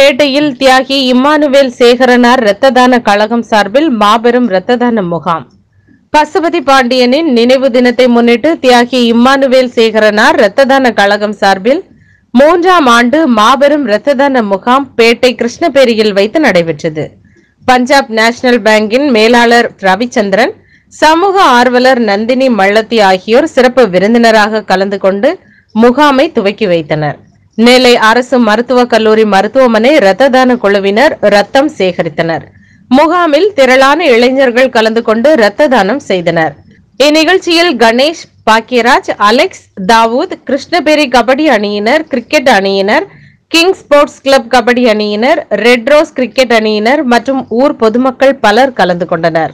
பேட்டையில் தியாகி இம்மானுவேல் சேகரனார் இரத்த தான கழகம் சார்பில் மாபெரும் இரத்த தான முகாம் பசுபதி பாண்டியனின் நினைவு தினத்தை முன்னிட்டு தியாகி இம்மானுவேல் சேகரனார் இரத்த தான கழகம் சார்பில் மூன்றாம் ஆண்டு மாபெரும் இரத்த தான முகாம் பேட்டை கிருஷ்ணபேரியில் வைத்து நடைபெற்றது பஞ்சாப் நேஷனல் பேங்கின் மேலாளர் ரவிச்சந்திரன் சமூக ஆர்வலர் நந்தினி மள்ளத்தி ஆகியோர் சிறப்பு விருந்தினராக கலந்து கொண்டு முகாமை துவக்கி வைத்தனர் நெல்லை அரசு மருத்துவக் கல்லூரி மருத்துவமனை இரத்த தான குழுவினர் ரத்தம் சேகரித்தனர் முகாமில் திரளான இளைஞர்கள் கலந்து கொண்டு இரத்த தானம் செய்தனர் இந்நிகழ்ச்சியில் கணேஷ் பாக்கியராஜ் அலெக்ஸ் தாவூத் கிருஷ்ணபேரி கபடி அணியினர் கிரிக்கெட் அணியினர் கிங் ஸ்போர்ட்ஸ் கிளப் கபடி அணியினர் ரெட் ரோஸ் கிரிக்கெட் அணியினர் மற்றும் ஊர் பொதுமக்கள் பலர் கலந்து கொண்டனர்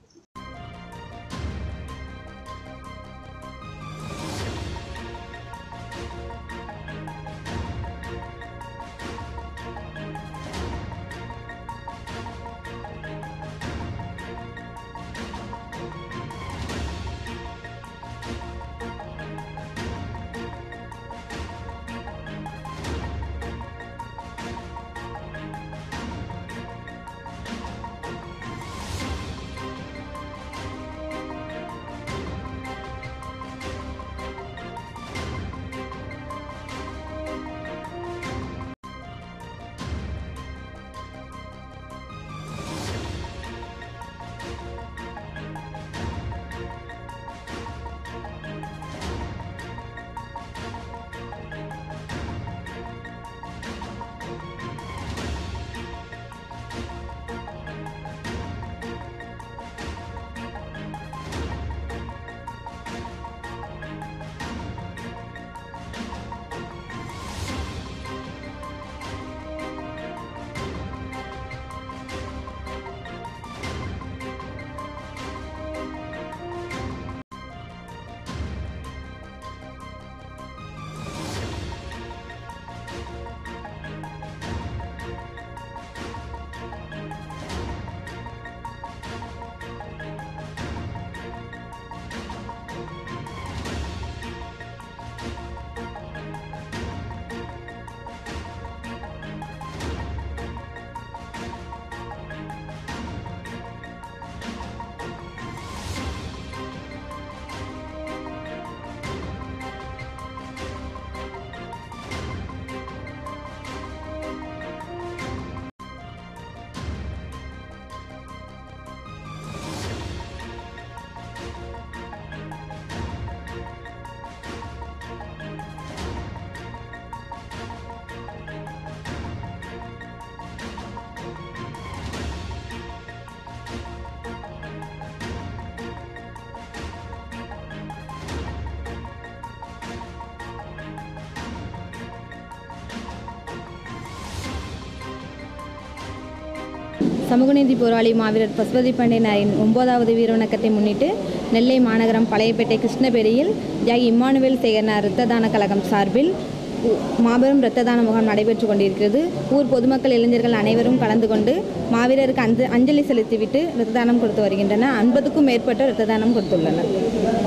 சமூகநீதி போராளி மாவீரர் பசுபதி பாண்டியனாரின் ஒன்பதாவது வீரவணக்கத்தை முன்னிட்டு நெல்லை மாநகரம் பழையப்பேட்டை கிருஷ்ணபேரியில் தியாகி இம்மானுவேல் சேகரனார் இரத்த தான கழகம் சார்பில் உ- மாபெரும் இரத்த தான முகாம் நடைபெற்று கொண்டிருக்கிறது ஊர் பொதுமக்கள் இளைஞர்கள் அனைவரும் கலந்து கொண்டு மாவீரருக்கு அஞ்ச அஞ்சலி செலுத்திவிட்டு இரத்த தானம் கொடுத்து வருகின்றனர் ஐம்பதுக்கும் மேற்பட்ட இரத்த தானம் கொடுத்துள்ளனர்